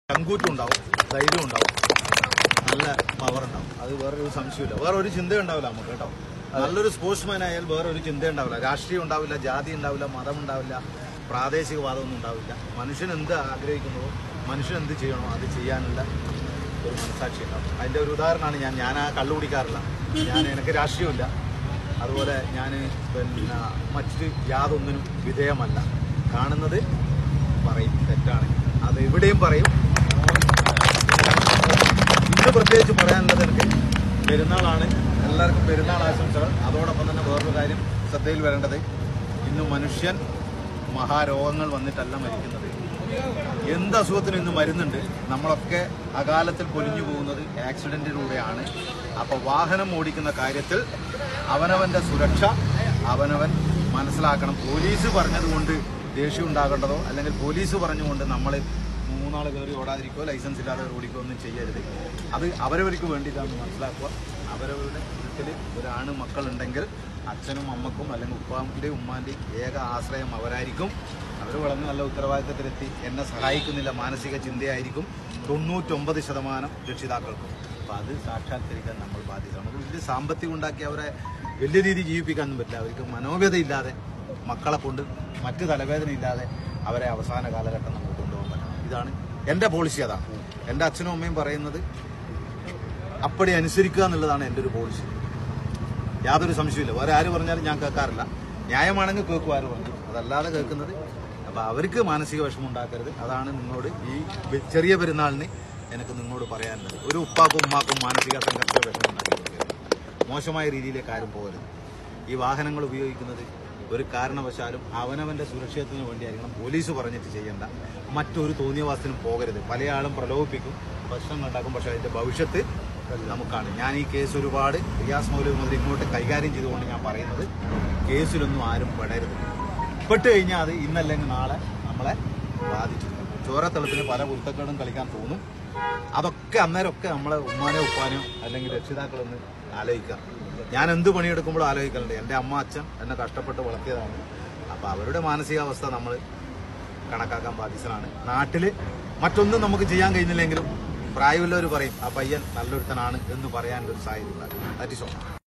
ചങ്കൂറ്റം ഉണ്ടാവും ധൈര്യം ഉണ്ടാവും നല്ല പവർ ഉണ്ടാവും അത് വേറൊരു സംശയമില്ല വേറെ ഒരു ചിന്ത ഉണ്ടാവില്ല നമുക്ക് കേട്ടോ നല്ലൊരു സ്പോർട്സ്മാൻ ആയാൽ വേറെ ഒരു ചിന്ത ഉണ്ടാവില്ല രാഷ്ട്രീയം ഉണ്ടാവില്ല ജാതി ഉണ്ടാവില്ല മതം ഉണ്ടാവില്ല പ്രാദേശികവാദമൊന്നും ഉണ്ടാവില്ല മനുഷ്യൻ എന്ത് ആഗ്രഹിക്കുന്നുവോ മനുഷ്യൻ എന്ത് ചെയ്യണോ അത് ചെയ്യാനുള്ള ഒരു മനസാക്ഷി ഉണ്ടാവും അതിന്റെ ഒരു ഉദാഹരണമാണ് ഞാൻ ഞാൻ ആ കള്ളു കുടിക്കാറില്ല ഞാൻ എനിക്ക് രാഷ്ട്രീയമില്ല അതുപോലെ ഞാൻ പിന്നെ മറ്റ് യാതൊന്നിനും വിധേയമല്ല കാണുന്നത് പറയും തെറ്റാണ് അത് എവിടെയും പറയും ഇന്ന് പ്രത്യേകിച്ച് പറയാനുള്ളത് എനിക്ക് പെരുന്നാളാണ് എല്ലാവർക്കും പെരുന്നാൾ ആശംസകൾ അതോടൊപ്പം തന്നെ വേറൊരു കാര്യം ശ്രദ്ധയിൽ വരേണ്ടത് ഇന്ന് മനുഷ്യൻ മഹാരോഗങ്ങൾ വന്നിട്ടല്ല മരിക്കുന്നത് എന്ത് അസുഖത്തിനും ഇന്ന് മരുന്നുണ്ട് നമ്മളൊക്കെ അകാലത്തിൽ പൊലിഞ്ഞു പോകുന്നത് ആക്സിഡന്റിലൂടെയാണ് അപ്പൊ വാഹനം ഓടിക്കുന്ന കാര്യത്തിൽ അവനവന്റെ സുരക്ഷ അവനവൻ മനസ്സിലാക്കണം പോലീസ് പറഞ്ഞതുകൊണ്ട് ദേഷ്യം ഉണ്ടാകേണ്ടതോ അല്ലെങ്കിൽ പോലീസ് പറഞ്ഞുകൊണ്ട് നമ്മൾ മൂന്നാൾ കയറി ഓടാതിരിക്കോ ലൈസൻസ് ഇല്ലാതെ ഓടിക്കോ ഒന്നും ചെയ്യരുത് അത് അവരവർക്ക് വേണ്ടിയിട്ടാണ് മനസ്സിലാക്കുക അവരവരുടെ വീട്ടിൽ ഒരാണ് മക്കളുണ്ടെങ്കിൽ അച്ഛനും അമ്മക്കും അല്ലെങ്കിൽ ഉപ്പാൻ്റെ ഉമ്മാൻ്റെയും ഏക ആശ്രയം അവരായിരിക്കും അവർ വളർന്ന് നല്ല ഉത്തരവാദിത്തത്തിലെത്തി എന്നെ സഹായിക്കുന്നില്ല മാനസിക ചിന്തയായിരിക്കും തൊണ്ണൂറ്റൊമ്പത് ശതമാനം രക്ഷിതാക്കൾക്കും അപ്പം അത് സാക്ഷാത്കരിക്കാൻ നമ്മൾ ബാധ്യത നമുക്ക് വലിയ സാമ്പത്തികം ഉണ്ടാക്കി അവരെ വലിയ രീതിയിൽ ജീവിപ്പിക്കാനൊന്നും പറ്റില്ല അവർക്ക് മനോവ്യതയില്ലാതെ മക്കളെ കൊണ്ട് മറ്റ് തലവേദന ഇല്ലാതെ അവരെ അവസാന കാലഘട്ടം നമുക്ക് കൊണ്ടുപോകാൻ പറ്റണം ഇതാണ് എൻ്റെ പോളിസി അതാണ് എൻ്റെ അച്ഛനും അമ്മയും പറയുന്നത് അപ്പടി അനുസരിക്കുക എന്നുള്ളതാണ് എൻ്റെ ഒരു പോളിസി യാതൊരു സംശയമില്ല വേറെ ആര് പറഞ്ഞാലും ഞാൻ കേൾക്കാറില്ല ന്യായമാണെങ്കിൽ കേൾക്കും ആര് പറഞ്ഞു അതല്ലാതെ കേൾക്കുന്നത് അപ്പൊ അവർക്ക് മാനസിക വിഷമം ഉണ്ടാക്കരുത് അതാണ് നിങ്ങളോട് ഈ വെ- ചെറിയ പെരുന്നാളിന് എനിക്ക് നിങ്ങളോട് പറയാനുള്ളത് ഒരു ഉപ്പാക്കും ഉമ്മാക്കും മാനസിക സംഘർഷ വിഷമം ഉണ്ടാക്കി കൊടുക്കരുത് മോശമായ രീതിയിലേക്ക് ആരും പോകരുത് ഈ വാഹനങ്ങൾ ഉപയോഗിക്കുന്നത് ഒരു കാരണവശാലും അവനവന്റെ സുരക്ഷിതത്തിന് വേണ്ടിയായിരിക്കണം പോലീസ് പറഞ്ഞിട്ട് ചെയ്യേണ്ട മറ്റൊരു തോന്നിയവാസത്തിനും പോകരുത് പല ആളും പ്രലോഭിപ്പിക്കും പ്രശ്നങ്ങൾ ഉണ്ടാക്കും പക്ഷെ അതിന്റെ ഭവിഷ്യത്ത് നമുക്കാണ് ഞാൻ ഈ കേസ് ഒരുപാട് റിയാസ് മൗലവി മുതൽ ഇങ്ങോട്ട് കൈകാര്യം ചെയ്തുകൊണ്ട് ഞാൻ പറയുന്നത് കേസിലൊന്നും ആരും പെടരുത് പെട്ട് കഴിഞ്ഞാൽ അത് ഇന്നല്ലെങ്കിൽ നാളെ നമ്മളെ ബാധിച്ചു ചോരത്തളത്തിന് പല കുരുത്തക്കേടും കളിക്കാൻ തോന്നും അതൊക്കെ അന്നേരമൊക്കെ നമ്മളെ ഉമ്മാനോ ഉപ്പാനോ അല്ലെങ്കിൽ രക്ഷിതാക്കളൊന്ന് ആലോചിക്കുക ഞാൻ എന്ത് പണിയെടുക്കുമ്പോഴും ആലോചിക്കലുണ്ട് എൻ്റെ അമ്മ അച്ഛൻ എന്നെ കഷ്ടപ്പെട്ട് വളർത്തിയതാണ് അപ്പോൾ അവരുടെ മാനസികാവസ്ഥ നമ്മൾ കണക്കാക്കാൻ ബാധ്യസ്ഥനാണ് നാട്ടിൽ മറ്റൊന്നും നമുക്ക് ചെയ്യാൻ കഴിയുന്നില്ലെങ്കിലും പ്രായമുള്ളവർ പറയും ആ പയ്യൻ നല്ലൊരുത്തനാണ് എന്ന് പറയാനൊരു സാഹചര്യം ഉണ്ടാകും ദാറ്റ് ഇസ് ഓൾ